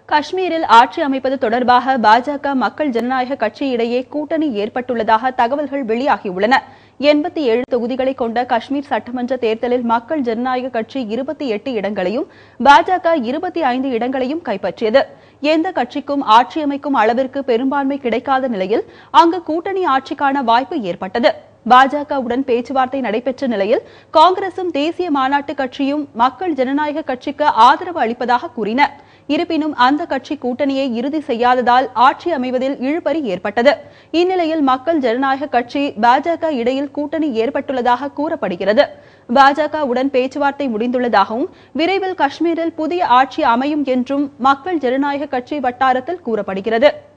காஷ்மீரில் ஆட்சி அமைப்பது தொடர்பாக பாஜக மக்கள் ஜனநாயக கட்சி இடையே கூட்டணி ஏற்பட்டுள்ளதாக தகவல்கள் வெளியாகியுள்ளன எண்பத்தி ஏழு தொகுதிகளை கொண்ட காஷ்மீர் சட்டமன்ற தேர்தலில் மக்கள் ஜனநாயக கட்சி இருபத்தி எட்டு இடங்களையும் பாஜக இருபத்தி ஐந்து இடங்களையும் கைப்பற்றியது எந்த கட்சிக்கும் ஆட்சி அமைக்கும் அளவிற்கு பெரும்பான்மை கிடைக்காத நிலையில் அங்கு கூட்டணி ஆட்சிக்கான வாய்ப்பு ஏற்பட்டது பாஜகவுடன் பேச்சுவார்த்தை நடைபெற்ற நிலையில் காங்கிரசும் தேசிய மாநாட்டு கட்சியும் மக்கள் ஜனநாயக கட்சிக்கு ஆதரவு அளிப்பதாக கூறின இருப்பினும் அந்த கட்சி கூட்டணியை இறுதி செய்யாததால் ஆட்சி அமைவதில் இழுபறி ஏற்பட்டது இந்நிலையில் மக்கள் ஜனநாயக கட்சி பாஜக இடையில் கூட்டணி ஏற்பட்டுள்ளதாக கூறப்படுகிறது பாஜகவுடன் பேச்சுவார்த்தை முடிந்துள்ளதாகவும் விரைவில் காஷ்மீரில் புதிய ஆட்சி அமையும் என்றும் மக்கள் ஜனநாயக கட்சி வட்டாரத்தில் கூறப்படுகிறது